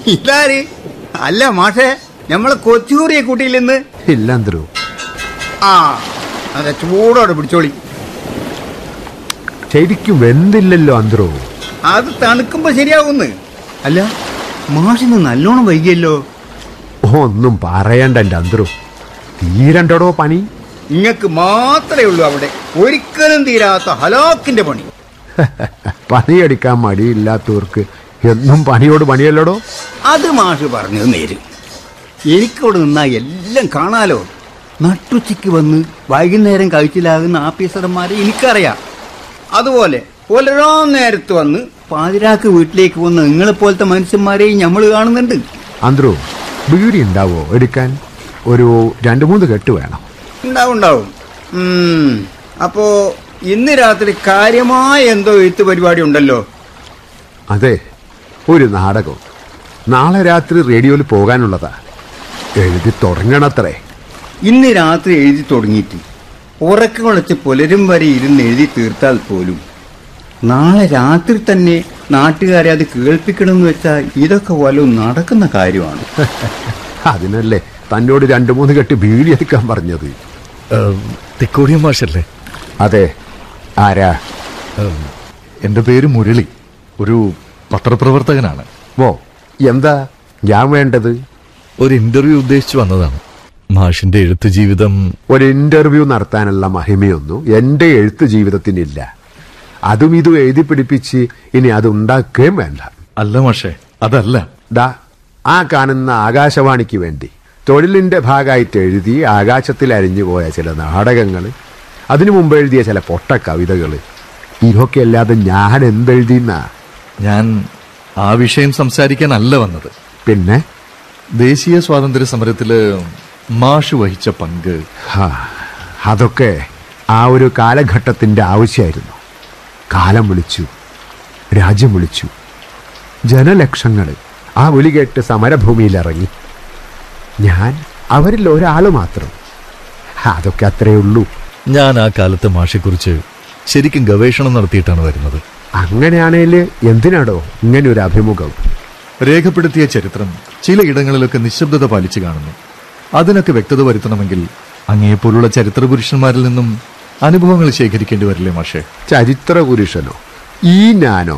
ഇതാര് അല്ല മാഷേ നമ്മളെ കൊച്ചൂറിയെ കൂട്ടിയിൽ നിന്ന് ഇല്ല അന്തരു ആ അതെ ചൂടോടെ പിടിച്ചോളി ശരിക്കും വെന്തില്ലല്ലോ അന്തരു അത് തണുക്കുമ്പോ ശരിയാവുന്ന് അല്ല മാഷിന്ന് നല്ലോണം വൈകിയല്ലോ ഒന്നും പറയണ്ട എന്റെ അന്തരു തീരണ്ടടോ പണി ഇങ്ങക്ക് മാത്രമേ ഉള്ളൂ അവിടെ ഒരിക്കലും തീരാത്ത ഹലാക്കിന്റെ പണി പണിയെടുക്കാൻ മടിയില്ലാത്തവർക്ക് എന്നും പണിയോട് പണിയല്ലടോ അത് മാഷ് പറഞ്ഞത് നേര് എനിക്കവിടെ നിന്നാ എല്ലാം കാണാലോ നട്ടുച്ചയ്ക്ക് വന്ന് വൈകുന്നേരം കഴിച്ചിലാകുന്ന ആഫീസർമാരെ എനിക്കറിയാം അതുപോലെ പുലരാൻ നേരത്ത് വന്ന് പാതിരാക്ക് വീട്ടിലേക്ക് വന്ന് നിങ്ങളെപ്പോലത്തെ മനുഷ്യന്മാരെയും നമ്മൾ കാണുന്നുണ്ട് അന്തരു ബീഡി ഉണ്ടാവോ എടുക്കാൻ ഒരു രണ്ടു മൂന്ന് കെട്ട് വേണം ഉണ്ടാവും ഉണ്ടാവും ഉം, അപ്പോ ഇന്ന് രാത്രി കാര്യമായ എന്തോ എഴുത്ത് പരിപാടി ഉണ്ടല്ലോ അതെ ഒരു നാടകം നാളെ രാത്രി റേഡിയോയിൽ പോകാനുള്ളതാ എഴുതി തുടങ്ങണത്രേ ഇന്ന് രാത്രി എഴുതി തുടങ്ങിയിട്ട് ഉറക്കം വിളിച്ച് പുലരും വരെ ഇരുന്ന് എഴുതി തീർത്താൽ പോലും നാളെ രാത്രി തന്നെ നാട്ടുകാരെ അത് കേൾപ്പിക്കണമെന്ന് വെച്ചാൽ ഇതൊക്കെ വല്ലതും നടക്കുന്ന കാര്യമാണ് അതിനല്ലേ തന്നോട് രണ്ടു മൂന്ന് കെട്ട് ബീഡി എടുക്കാൻ പറഞ്ഞത് തിക്കോടിയ മാഷല്ലേ അതെ ആരാ ഉം, എന്റെ പേര് മുരളി ഒരു പത്രപ്രവർത്തകനാണ് ഓ എന്താ ഞാൻ വേണ്ടത് ഒരു ഇന്റർവ്യൂ ഉദ്ദേശിച്ചു വന്നതാണ് മാഷിന്റെ എഴുത്ത് ജീവിതം ഒരു ഇന്റർവ്യൂ നടത്താനുള്ള മഹിമയൊന്നും എന്റെ എഴുത്ത് ജീവിതത്തിനില്ല അതും ഇതും എഴുതി പിടിപ്പിച്ച് ഇനി അത് ഉണ്ടാക്കുകയും വേണ്ട അല്ല മാഷേ അതല്ല ദാ ആ കാണുന്ന ആകാശവാണിക്ക് വേണ്ടി തൊഴിലിന്റെ ഭാഗമായിട്ട് എഴുതി ആകാശത്തിൽ അരിഞ്ഞുപോയ ചില നാടകങ്ങൾ അതിനു മുമ്പ് എഴുതിയ ചില പൊട്ട കവിതകൾ ഇതൊക്കെ അല്ലാതെ ഞാൻ എന്തെഴുതിന്നാ ഞാൻ ആ വിഷയം സംസാരിക്കാനല്ല വന്നത് പിന്നെ ദേശീയ സ്വാതന്ത്ര്യ സമരത്തില് മാഷ് വഹിച്ച പങ്ക് ഹാ, അതൊക്കെ ആ ഒരു കാലഘട്ടത്തിന്റെ ആവശ്യമായിരുന്നു കാലം വിളിച്ചു രാജ്യം വിളിച്ചു ജനലക്ഷങ്ങൾ ആ വിളി കേട്ട് സമരഭൂമിയിൽ ഇറങ്ങി ഞാൻ അവരിൽ ഒരാൾ മാത്രം അതൊക്കെ അത്രയേ ഉള്ളൂ ഞാൻ ആ കാലത്തെ മാഷെക്കുറിച്ച് ശരിക്കും ഗവേഷണം നടത്തിയിട്ടാണ് വരുന്നത് അങ്ങനെയാണേല് എന്തിനാടോ ഇങ്ങനെ ഒരു അഭിമുഖം രേഖപ്പെടുത്തിയ ചരിത്രം ചിലയിടങ്ങളിലൊക്കെ നിശബ്ദത പാലിച്ചു കാണുന്നു അതിനൊക്കെ വ്യക്തത വരുത്തണമെങ്കിൽ അങ്ങേപ്പോലുള്ള ചരിത്ര പുരുഷന്മാരിൽ നിന്നും അനുഭവങ്ങൾ ശേഖരിക്കേണ്ടി വരില്ലേ മാഷേ ചരിത്ര പുരുഷനോ ഈ ഞാനോ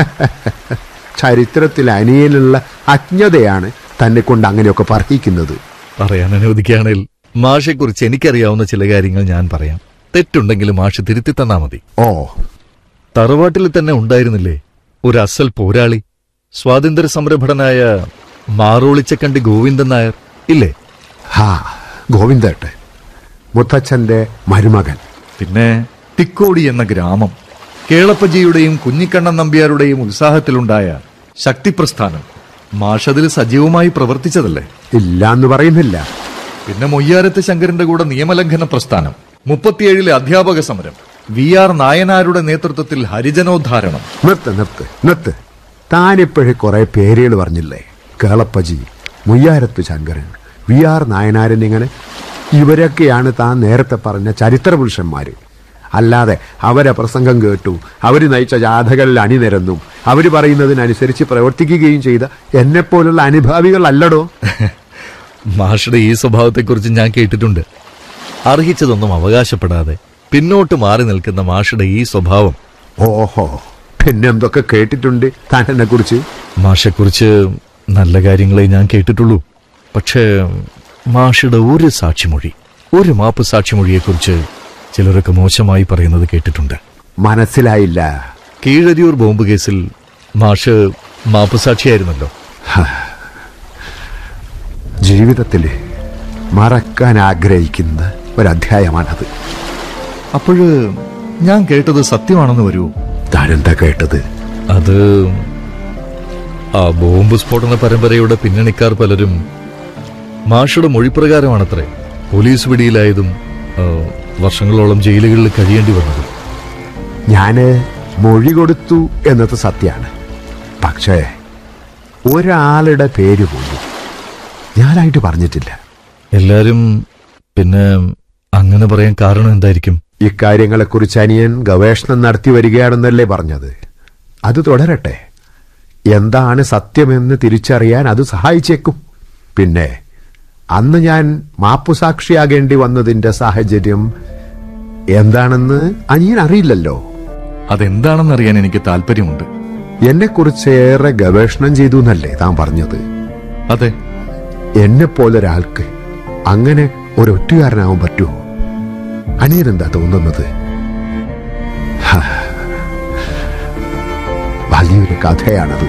ചരിത്രത്തിൽ അനിയനുള്ള അജ്ഞതയാണ് തന്നെ കൊണ്ട് അങ്ങനെയൊക്കെ പറയിക്കുന്നത് പറയാൻ അനുവദിക്കുകയാണെങ്കിൽ മാഷെക്കുറിച്ച് എനിക്കറിയാവുന്ന ചില കാര്യങ്ങൾ ഞാൻ പറയാം തെറ്റുണ്ടെങ്കിൽ മാഷ് തിരുത്തി തന്നാ മതി ഓ തറവാട്ടിൽ തന്നെ ഉണ്ടായിരുന്നില്ലേ ഒരു അസൽ പോരാളി സ്വാതന്ത്ര്യ സമരഭടനായ മാറോളിച്ചക്കണ്ടി ഗോവിന്ദൻ നായർ ഇല്ലേ ഹാ ഗോവിന്ദേട്ടൻ മുത്തച്ഛന്റെ മരുമകൻ പിന്നെ തിക്കോടി എന്ന ഗ്രാമം കേളപ്പജിയുടെയും കുഞ്ഞിക്കണ്ണൻ നമ്പ്യാരുടെയും ഉത്സാഹത്തിലുണ്ടായ ശക്തിപ്രസ്ഥാനം മാഷതിൽ സജീവമായി പ്രവർത്തിച്ചതല്ലേ ഇല്ല എന്ന് പറയുന്നില്ല പിന്നെ മൊയ്യാരത്ത് ശങ്കരന്റെ കൂടെ നിയമലംഘന പ്രസ്ഥാനം മുപ്പത്തിയേഴിലെ അധ്യാപക സമരം വി ആർ നായനാരുടെ നേതൃത്വത്തിൽ ഹരിജനോദ്ധാരണം നിർത്ത് നിർത്ത് നിർത്ത് താനിപ്പോഴേ കുറെ പേരുകൾ പറഞ്ഞില്ലേ കേളപ്പജി മുയ്യാരത്ത് ശങ്കരൻ വി ആർ നായനാരൻ ഇങ്ങനെ ഇവരൊക്കെയാണ് താൻ നേരത്തെ പറഞ്ഞ ചരിത്ര പുരുഷന്മാര് അല്ലാതെ അവരെ പ്രസംഗം കേട്ടു അവർ നയിച്ച ജാഥകളിൽ അണിനിരന്നും അവർ പറയുന്നതിനനുസരിച്ച് പ്രവർത്തിക്കുകയും ചെയ്ത എന്നെപ്പോലുള്ള അനുഭാവികളല്ലടോ മാഷയുടെ ഈ സ്വഭാവത്തെക്കുറിച്ച് ഞാൻ കേട്ടിട്ടുണ്ട് അർഹിച്ചതൊന്നും അവകാശപ്പെടാതെ പിന്നോട്ട് മാറി നിൽക്കുന്ന മാഷയുടെ ഈ സ്വഭാവം ഓഹോ പിന്നെന്തൊക്കെ കേട്ടിട്ടുണ്ട് താൻ എന്നെ കുറിച്ച് മാഷെക്കുറിച്ച് നല്ല കാര്യങ്ങളെ ഞാൻ കേട്ടിട്ടുള്ളൂ പക്ഷേ മാഷയുടെ ഒരു സാക്ഷിമൊഴി ഒരു മാപ്പ് സാക്ഷിമൊഴിയെക്കുറിച്ച് ചിലരൊക്കെ മോശമായി പറയുന്നത് കേട്ടിട്ടുണ്ട് മനസ്സിലായില്ല കീഴരിയൂർ ബോംബ് കേസിൽ മാഷ് മാപ്പ് സാക്ഷിയായിരുന്നല്ലോ ജീവിതത്തിൽ മറക്കാൻ ആഗ്രഹിക്കുന്ന ഒരധ്യായമാണത് അപ്പോഴ് ഞാൻ കേട്ടത് സത്യമാണെന്ന് വരൂ താനെന്താ കേട്ടത് അത് ആ ബോംബ് സ്ഫോടന പരമ്പരയുടെ പിന്നണിക്കാർ പലരും മാഷയുടെ മൊഴിപ്രകാരമാണത്രേ പോലീസ് പിടിയിലായതും ആ, വർഷങ്ങളോളം ജയിലുകളിൽ കഴിയേണ്ടി വന്നതും ഞാന് മൊഴി കൊടുത്തു എന്നത് സത്യമാണ് പക്ഷേ ഒരാളുടെ പേര് പോലും ഞാനായിട്ട് പറഞ്ഞിട്ടില്ല എല്ലാരും പിന്നെ അങ്ങനെ പറയാൻ കാരണം എന്തായിരിക്കും ഇക്കാര്യങ്ങളെക്കുറിച്ച് അനിയൻ ഗവേഷണം നടത്തി വരികയാണെന്നല്ലേ പറഞ്ഞത് അത് തുടരട്ടെ എന്താണ് സത്യമെന്ന് തിരിച്ചറിയാൻ അത് സഹായിച്ചേക്കും പിന്നെ അന്ന് ഞാൻ മാപ്പുസാക്ഷിയാകേണ്ടി വന്നതിന്റെ സാഹചര്യം എന്താണെന്ന് അനിയൻ അറിയില്ലല്ലോ അതെന്താണെന്നറിയാൻ എനിക്ക് താല്പര്യമുണ്ട് എന്നെക്കുറിച്ച് ഏറെ ഗവേഷണം ചെയ്തു എന്നല്ലേ താൻ പറഞ്ഞത് അതെ എന്നെപ്പോലൊരാൾക്ക് അങ്ങനെ ഒരൊറ്റുകാരനാവാൻ പറ്റുമോ അനിയനെന്താ തോന്നുന്നത് ഹാ. വലിയൊരു കഥയാണത്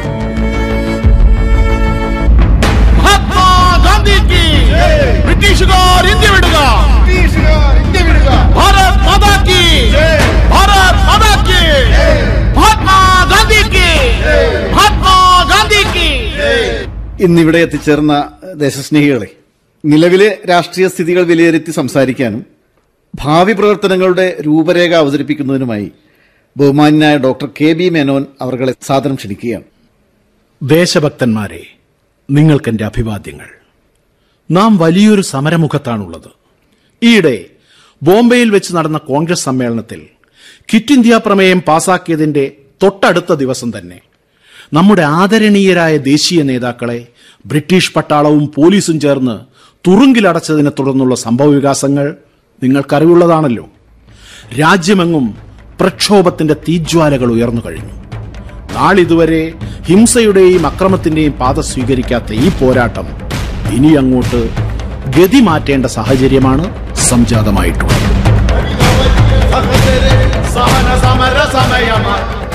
മഹാത്മാ ഗാന്ധിക്ക് ബ്രിട്ടീഷുകാർ ഇന്ത്യ വിടുക ഭാരത് മാതാ കി ഭാരത് മാതാ കി മഹാത്മാ ഗാന്ധിക്ക് മഹാത്മാ ഗാന്ധിക്ക് ഇന്നിവിടെ എത്തിച്ചേർന്ന ദേശസ്നേഹികളെ നിലവിലെ രാഷ്ട്രീയ സ്ഥിതികൾ വിലയിരുത്തി സംസാരിക്കാനും ഭാവി പ്രവർത്തനങ്ങളുടെ രൂപരേഖ അവതരിപ്പിക്കുന്നതിനുമായി ബഹുമാന്യനായ ഡോക്ടർ കെ ബി മേനോൻ അവർകളെ സാദരം ക്ഷണിക്കുകയാണ് ദേശഭക്തന്മാരെ നിങ്ങൾക്കെന്റെ അഭിവാദ്യങ്ങൾ നാം വലിയൊരു സമരമുഖത്താണുള്ളത് ഈയിടെ ബോംബെയിൽ വെച്ച് നടന്ന കോൺഗ്രസ് സമ്മേളനത്തിൽ ക്വിറ്റ് ഇന്ത്യ പ്രമേയം പാസാക്കിയതിന്റെ തൊട്ടടുത്ത ദിവസം തന്നെ നമ്മുടെ ആദരണീയരായ ദേശീയ നേതാക്കളെ ബ്രിട്ടീഷ് പട്ടാളവും പോലീസും ചേർന്ന് തുറുങ്കിലടച്ചതിനെ തുടർന്നുള്ള സംഭവവികാസങ്ങൾ നിങ്ങൾക്കറിവുള്ളതാണല്ലോ രാജ്യമെങ്ങും പ്രക്ഷോഭത്തിന്റെ തീജ്വാലകൾ ഉയർന്നു കഴിഞ്ഞു നാളിതുവരെ ഹിംസയുടെയും അക്രമത്തിന്റെയും പാത സ്വീകരിക്കാത്ത ഈ പോരാട്ടം ഇനി അങ്ങോട്ട് ഗതി മാറ്റേണ്ട സാഹചര്യമാണ് സംജാതമായിട്ടുള്ളത് സഹന സമര സമയമാണ്